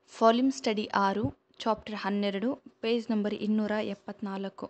volume study ಆರು chapter ಹನ್ನೆರಡು page number ಇನ್ನೂರ ಎಪ್ಪತ್ನಾಲ್ಕು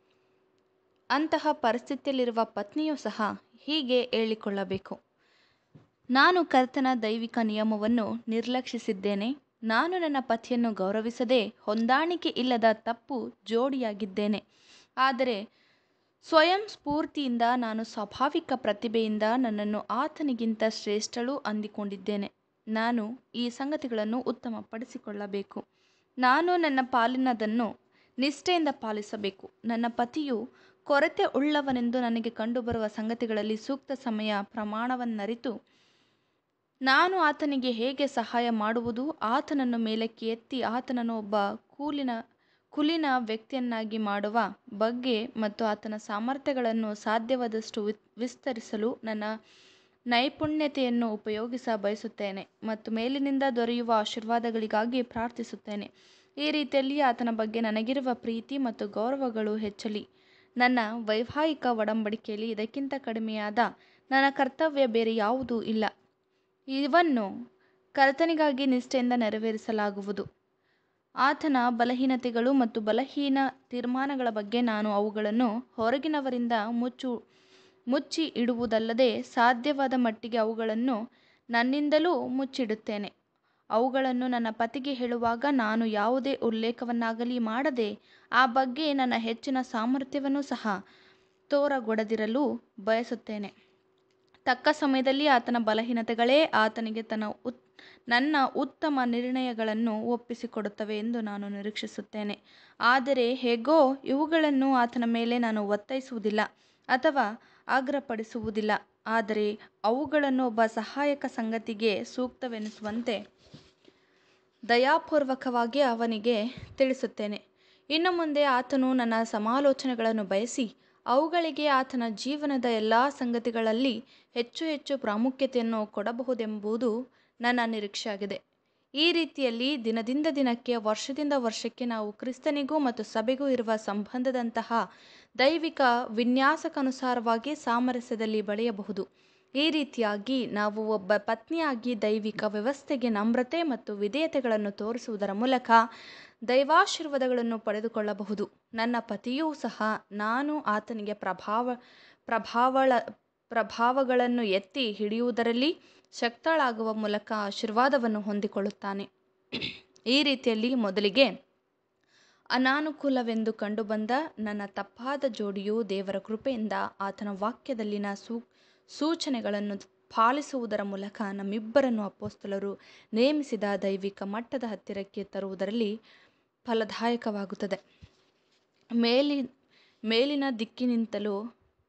ಅಂತಹ ಪರಿಸ್ಥಿತಿಯಲ್ಲಿರುವ ಪತ್ನಿಯೂ ಸಹ ಹೀಗೆ ಹೇಳಿಕೊಳ್ಳಬೇಕು ನಾನು ಕರ್ತನ ದೈವಿಕ ನಿಯಮವನ್ನು ನಿರ್ಲಕ್ಷಿಸಿದ್ದೇನೆ ನಾನು ನನ್ನ ಪತಿಯನ್ನು ಗೌರವಿಸದೆ ಹೊಂದಾಣಿಕೆ ಇಲ್ಲದ ತಪ್ಪು ಜೋಡಿಯಾಗಿದ್ದೇನೆ ಆದರೆ ಸ್ವಯಂ ಸ್ಫೂರ್ತಿಯಿಂದ ನಾನು ಸ್ವಾಭಾವಿಕ ಪ್ರತಿಭೆಯಿಂದ ನನ್ನನ್ನು ಆತನಿಗಿಂತ ಶ್ರೇಷ್ಠಳು ಅಂದುಕೊಂಡಿದ್ದೇನೆ ನಾನು ಈ ಸಂಗತಿಗಳನ್ನು ಉತ್ತಮಪಡಿಸಿಕೊಳ್ಳಬೇಕು ನಾನು ನನ್ನ ಪಾಲಿನದನ್ನು ನಿಷ್ಠೆಯಿಂದ ಪಾಲಿಸಬೇಕು ನನ್ನ ಪತಿಯು ಕೊರತೆ ಉಳ್ಳವನೆಂದು ನನಗೆ ಕಂಡುಬರುವ ಸಂಗತಿಗಳಲ್ಲಿ ಸೂಕ್ತ ಸಮಯ ಪ್ರಮಾಣವನ್ನರಿತು ನಾನು ಆತನಿಗೆ ಹೇಗೆ ಸಹಾಯ ಮಾಡುವುದು ಆತನನ್ನು ಮೇಲಕ್ಕೆ ಎತ್ತಿ ಆತನನ್ನು ಒಬ್ಬ ಕೂಲಿನ ಕುಲೀನ ವ್ಯಕ್ತಿಯನ್ನಾಗಿ ಮಾಡುವ ಬಗ್ಗೆ ಮತ್ತು ಆತನ ಸಾಮರ್ಥ್ಯಗಳನ್ನು ಸಾಧ್ಯವಾದಷ್ಟು ವಿಸ್ತರಿಸಲು ನನ್ನ ನೈಪುಣ್ಯತೆಯನ್ನು ಉಪಯೋಗಿಸ ಬಯಸುತ್ತೇನೆ ಮತ್ತು ಮೇಲಿನಿಂದ ದೊರೆಯುವ ಆಶೀರ್ವಾದಗಳಿಗಾಗಿ ಪ್ರಾರ್ಥಿಸುತ್ತೇನೆ ಈ ರೀತಿಯಲ್ಲಿ ಆತನ ಬಗ್ಗೆ ನನಗಿರುವ ಪ್ರೀತಿ ಮತ್ತು ಗೌರವಗಳು ಹೆಚ್ಚಲಿ ನನ್ನ ವೈವಾಹಿಕ ಒಡಂಬಡಿಕೆಯಲ್ಲಿ ಇದಕ್ಕಿಂತ ಕಡಿಮೆಯಾದ ನನ್ನ ಕರ್ತವ್ಯ ಬೇರೆ ಯಾವುದೂ ಇಲ್ಲ ಇವನ್ನು ಕರ್ತನಿಗಾಗಿ ನಿಷ್ಠೆಯಿಂದ ನೆರವೇರಿಸಲಾಗುವುದು ಆತನ ಬಲಹೀನತೆಗಳು ಮತ್ತು ಬಲಹೀನ ತೀರ್ಮಾನಗಳ ಬಗ್ಗೆ ನಾನು ಅವುಗಳನ್ನು ಹೊರಗಿನವರಿಂದ ಮುಚ್ಚು ಮುಚ್ಚಿ ಇಡುವುದಲ್ಲದೆ ಸಾಧ್ಯವಾದ ಮಟ್ಟಿಗೆ ಅವುಗಳನ್ನು ನನ್ನಿಂದಲೂ ಮುಚ್ಚಿಡುತ್ತೇನೆ ಅವುಗಳನ್ನು ನನ್ನ ಪತಿಗೆ ಹೇಳುವಾಗ ನಾನು ಯಾವುದೇ ಉಲ್ಲೇಖವನ್ನಾಗಲಿ ಮಾಡದೆ ಆ ಬಗ್ಗೆ ನನ್ನ ಹೆಚ್ಚಿನ ಸಾಮರ್ಥ್ಯವನ್ನು ಸಹ ತೋರಗೊಡದಿರಲು ಬಯಸುತ್ತೇನೆ ತಕ್ಕ ಸಮಯದಲ್ಲಿ ಆತನ ಬಲಹೀನತೆಗಳೇ ಆತನಿಗೆ ತನ್ನ ಉತ್ ನನ್ನ ಉತ್ತಮ ನಿರ್ಣಯಗಳನ್ನು ಒಪ್ಪಿಸಿಕೊಡುತ್ತವೆ ಎಂದು ನಾನು ನಿರೀಕ್ಷಿಸುತ್ತೇನೆ ಆದರೆ ಹೇಗೋ ಇವುಗಳನ್ನು ಆತನ ಮೇಲೆ ನಾನು ಒತ್ತಾಯಿಸುವುದಿಲ್ಲ ಅಥವಾ ಆಗ್ರಹಪಡಿಸುವುದಿಲ್ಲ ಆದರೆ ಅವುಗಳನ್ನು ಒಬ್ಬ ಸಹಾಯಕ ಸಂಗತಿಗೆ ಸೂಕ್ತವೆನಿಸುವಂತೆ ದಯಾಪೂರ್ವಕವಾಗಿ ಅವನಿಗೆ ತಿಳಿಸುತ್ತೇನೆ ಇನ್ನು ಮುಂದೆ ಆತನು ನನ್ನ ಸಮಾಲೋಚನೆಗಳನ್ನು ಬಯಸಿ ಅವುಗಳಿಗೆ ಆತನ ಜೀವನದ ಎಲ್ಲ ಸಂಗತಿಗಳಲ್ಲಿ ಹೆಚ್ಚು ಹೆಚ್ಚು ಪ್ರಾಮುಖ್ಯತೆಯನ್ನು ಕೊಡಬಹುದೆಂಬುದು ನನ್ನ ನಿರೀಕ್ಷೆಯಾಗಿದೆ ಈ ರೀತಿಯಲ್ಲಿ ದಿನದಿಂದ ದಿನಕ್ಕೆ ವರ್ಷದಿಂದ ವರ್ಷಕ್ಕೆ ನಾವು ಕ್ರಿಸ್ತನಿಗೂ ಮತ್ತು ಸಭೆಗೂ ಇರುವ ಸಂಬಂಧದಂತಹ ದೈವಿಕ ವಿನ್ಯಾಸಕ್ಕನುಸಾರವಾಗಿ ಸಾಮರಸ್ಯದಲ್ಲಿ ಬೆಳೆಯಬಹುದು ಈ ರೀತಿಯಾಗಿ ನಾವು ಒಬ್ಬ ಪತ್ನಿಯಾಗಿ ದೈವಿಕ ವ್ಯವಸ್ಥೆಗೆ ನಮ್ರತೆ ಮತ್ತು ವಿಧೇಯತೆಗಳನ್ನು ತೋರಿಸುವುದರ ಮೂಲಕ ದೈವಾಶೀರ್ವಾದಗಳನ್ನು ಪಡೆದುಕೊಳ್ಳಬಹುದು ನನ್ನ ಪತಿಯೂ ಸಹ ನಾನು ಆತನಿಗೆ ಪ್ರಭಾವ ಪ್ರಭಾವಳ ಪ್ರಭಾವಗಳನ್ನು ಎತ್ತಿ ಹಿಡಿಯುವುದರಲ್ಲಿ ಶಕ್ತಳಾಗುವ ಮೂಲಕ ಆಶೀರ್ವಾದವನ್ನು ಹೊಂದಿಕೊಳ್ಳುತ್ತಾನೆ ಈ ರೀತಿಯಲ್ಲಿ ಮೊದಲಿಗೆ ಅನಾನುಕೂಲವೆಂದು ಕಂಡುಬಂದ ನನ್ನ ತಪ್ಪಾದ ಜೋಡಿಯು ದೇವರ ಕೃಪೆಯಿಂದ ಆತನ ವಾಕ್ಯದಲ್ಲಿನ ಸೂ ಸೂಚನೆಗಳನ್ನು ಪಾಲಿಸುವುದರ ಮೂಲಕ ನಮ್ಮಿಬ್ಬರನ್ನು ಅಪೋಸ್ತಲರು ನೇಮಿಸಿದ ದೈವಿಕ ಮಟ್ಟದ ಹತ್ತಿರಕ್ಕೆ ತರುವುದರಲ್ಲಿ ಫಲದಾಯಕವಾಗುತ್ತದೆ ಮೇಲಿ ಮೇಲಿನ ದಿಕ್ಕಿನಿಂತಲೂ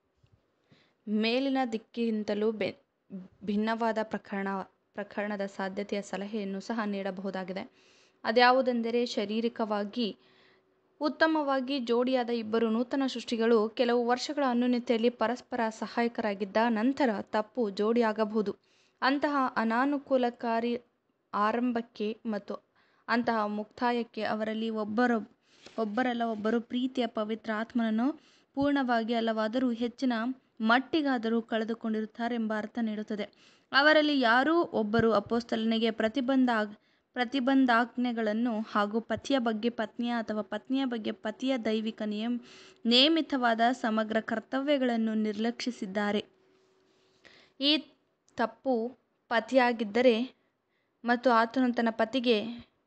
ಮೇಲಿನ ದಿಕ್ಕಿಗಿಂತಲೂ ಬೆ ಭಿನ್ನವಾದ ಪ್ರಕರಣ ಪ್ರಕರಣದ ಸಾಧ್ಯತೆಯ ಸಲಹೆಯನ್ನು ಸಹ ನೀಡಬಹುದಾಗಿದೆ ಅದ್ಯಾವುದೆಂದರೆ ಶಾರೀರಿಕವಾಗಿ ಉತ್ತಮವಾಗಿ ಜೋಡಿಯಾದ ಇಬ್ಬರು ನೂತನ ಸೃಷ್ಟಿಗಳು ಕೆಲವು ವರ್ಷಗಳ ಅನ್ಯೋನ್ಯತೆಯಲ್ಲಿ ಪರಸ್ಪರ ಸಹಾಯಕರಾಗಿದ್ದ ನಂತರ ತಪ್ಪು ಜೋಡಿಯಾಗಬಹುದು ಅಂತಹ ಅನಾನುಕೂಲಕಾರಿ ಆರಂಭಕ್ಕೆ ಮತ್ತು ಅಂತಹ ಮುಕ್ತಾಯಕ್ಕೆ ಅವರಲ್ಲಿ ಒಬ್ಬರ ಒಬ್ಬರಲ್ಲ ಒಬ್ಬರು ಪ್ರೀತಿಯ ಪವಿತ್ರ ಆತ್ಮನನ್ನು ಪೂರ್ಣವಾಗಿ ಅಲ್ಲವಾದರೂ ಹೆಚ್ಚಿನ ಮಟ್ಟಿಗಾದರೂ ಕಳೆದುಕೊಂಡಿರುತ್ತಾರೆಂಬ ಅರ್ಥ ನೀಡುತ್ತದೆ ಅವರಲ್ಲಿ ಯಾರೂ ಒಬ್ಬರು ಅಪೋಸ್ತಲನಿಗೆ ಪ್ರತಿಬಂಧ ಪ್ರತಿಬಂಧಾಜ್ಞೆಗಳನ್ನು ಹಾಗೂ ಪತಿಯ ಬಗ್ಗೆ ಪತ್ನಿಯ ಅಥವಾ ಪತ್ನಿಯ ಬಗ್ಗೆ ಪತಿಯ ದೈವಿಕ ನಿಯಮ ನೇಮಿತವಾದ ಸಮಗ್ರ ಕರ್ತವ್ಯಗಳನ್ನು ನಿರ್ಲಕ್ಷಿಸಿದ್ದಾರೆ ಈ ತಪ್ಪು ಪತಿಯಾಗಿದ್ದರೆ ಮತ್ತು ಆತನು ತನ್ನ ಪತಿಗೆ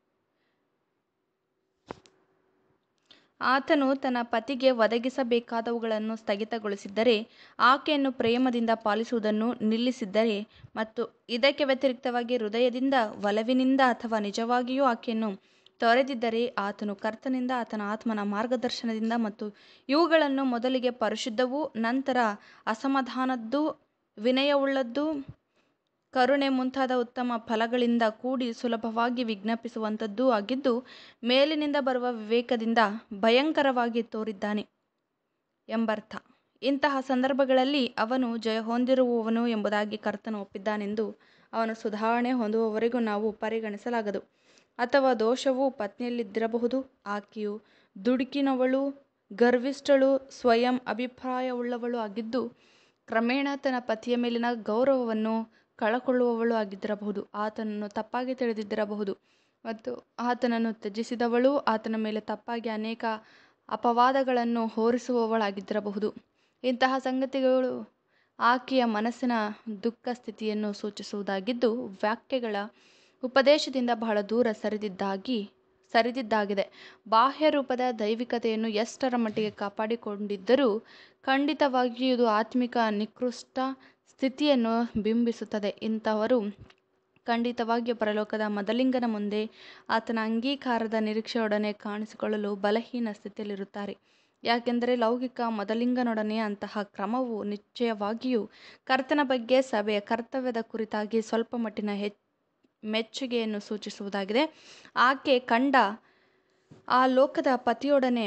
ಆತನು ತನ್ನ ಪತಿಗೆ ಒದಗಿಸಬೇಕಾದವುಗಳನ್ನು ಸ್ಥಗಿತಗೊಳಿಸಿದ್ದರೆ ಆಕೆಯನ್ನು ಪ್ರೇಮದಿಂದ ಪಾಲಿಸುವುದನ್ನು ನಿಲ್ಲಿಸಿದ್ದರೆ ಮತ್ತು ಇದಕ್ಕೆ ವ್ಯತಿರಿಕ್ತವಾಗಿ ಹೃದಯದಿಂದ ಒಲವಿನಿಂದ ಅಥವಾ ನಿಜವಾಗಿಯೂ ಆಕೆಯನ್ನು ತೊರೆದಿದ್ದರೆ ಆತನು ಕರ್ತನಿಂದ ಆತನ ಆತ್ಮನ ಮಾರ್ಗದರ್ಶನದಿಂದ ಮತ್ತು ಇವುಗಳನ್ನು ಮೊದಲಿಗೆ ಪರಿಶುದ್ಧವೂ ನಂತರ ಅಸಮಾಧಾನದ್ದು ವಿನಯವುಳ್ಳದ್ದು ಕರುಣೆ ಮುಂತಾದ ಉತ್ತಮ ಫಲಗಳಿಂದ ಕೂಡಿ ಸುಲಭವಾಗಿ ವಿಜ್ಞಾಪಿಸುವಂಥದ್ದೂ ಆಗಿದ್ದು ಮೇಲಿನಿಂದ ಬರುವ ವಿವೇಕದಿಂದ ಭಯಂಕರವಾಗಿ ತೋರಿದ್ದಾನೆ ಎಂಬರ್ಥ ಇಂತಹ ಸಂದರ್ಭಗಳಲ್ಲಿ ಅವನು ಜಯ ಹೊಂದಿರುವವನು ಎಂಬುದಾಗಿ ಕರ್ತನು ಒಪ್ಪಿದ್ದಾನೆಂದು ಅವನು ಸುಧಾರಣೆ ಹೊಂದುವವರೆಗೂ ನಾವು ಪರಿಗಣಿಸಲಾಗದು ಅಥವಾ ದೋಷವು ಪತ್ನಿಯಲ್ಲಿದ್ದಿರಬಹುದು ಆಕೆಯು ದುಡುಕಿನವಳು ಗರ್ವಿಷ್ಠಳು ಸ್ವಯಂ ಅಭಿಪ್ರಾಯವುಳ್ಳವಳು ಆಗಿದ್ದು ಕ್ರಮೇಣ ತನ್ನ ಪತಿಯ ಮೇಲಿನ ಗೌರವವನ್ನು ಕಳಕೊಳ್ಳುವವಳು ಆಗಿದ್ದಿರಬಹುದು ಆತನನ್ನು ತಪ್ಪಾಗಿ ತಿಳಿದಿದ್ದಿರಬಹುದು ಮತ್ತು ಆತನನ್ನು ತ್ಯಜಿಸಿದವಳು ಆತನ ಮೇಲೆ ತಪ್ಪಾಗಿ ಅನೇಕ ಅಪವಾದಗಳನ್ನು ಹೊರಿಸುವವಳಾಗಿದ್ದಿರಬಹುದು ಇಂತಹ ಸಂಗತಿಗಳು ಆಕೆಯ ಮನಸ್ಸಿನ ದುಃಖ ಸ್ಥಿತಿಯನ್ನು ಸೂಚಿಸುವುದಾಗಿದ್ದು ವಾಕ್ಯಗಳ ಉಪದೇಶದಿಂದ ಬಹಳ ದೂರ ಸರಿದಿದ್ದಾಗಿ ಸರಿದಿದ್ದಾಗಿದೆ ಬಾಹ್ಯ ರೂಪದ ದೈವಿಕತೆಯನ್ನು ಎಷ್ಟರ ಮಟ್ಟಿಗೆ ಕಾಪಾಡಿಕೊಂಡಿದ್ದರೂ ಖಂಡಿತವಾಗಿಯೂ ಇದು ಆತ್ಮಿಕ ನಿಕೃಷ್ಟ ಸ್ಥಿತಿಯನ್ನು ಬಿಂಬಿಸುತ್ತದೆ ಇಂಥವರು ಖಂಡಿತವಾಗಿಯೂ ಪರಲೋಕದ ಮದಲಿಂಗನ ಮುಂದೆ ಆತನ ಅಂಗೀಕಾರದ ನಿರೀಕ್ಷೆಯೊಡನೆ ಕಾಣಿಸಿಕೊಳ್ಳಲು ಬಲಹೀನ ಸ್ಥಿತಿಯಲ್ಲಿರುತ್ತಾರೆ ಯಾಕೆಂದರೆ ಲೌಕಿಕ ಮೊದಲಿಂಗನೊಡನೆ ಅಂತಹ ಕ್ರಮವು ನಿಶ್ಚಯವಾಗಿಯೂ ಕರ್ತನ ಬಗ್ಗೆ ಸಭೆಯ ಕರ್ತವ್ಯದ ಕುರಿತಾಗಿ ಸ್ವಲ್ಪ ಮಟ್ಟಿನ ಹೆಚ್ ಮೆಚ್ಚುಗೆಯನ್ನು ಸೂಚಿಸುವುದಾಗಿದೆ ಆಕೆ ಕಂಡ ಆ ಲೋಕದ ಪತಿಯೊಡನೆ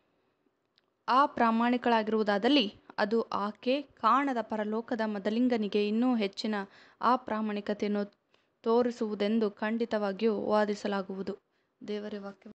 ಅಪ್ರಾಮಾಣಿಕಳಾಗಿರುವುದಾದಲ್ಲಿ ಅದು ಆಕೆ ಕಾಣದ ಪರಲೋಕದ ಮೊದಲಿಂಗನಿಗೆ ಇನ್ನೂ ಹೆಚ್ಚಿನ ಅಪ್ರಾಮಾಣಿಕತೆಯನ್ನು ತೋರಿಸುವುದೆಂದು ಖಂಡಿತವಾಗಿಯೂ ವಾದಿಸಲಾಗುವುದು ದೇವರ ವಾಕ್ಯ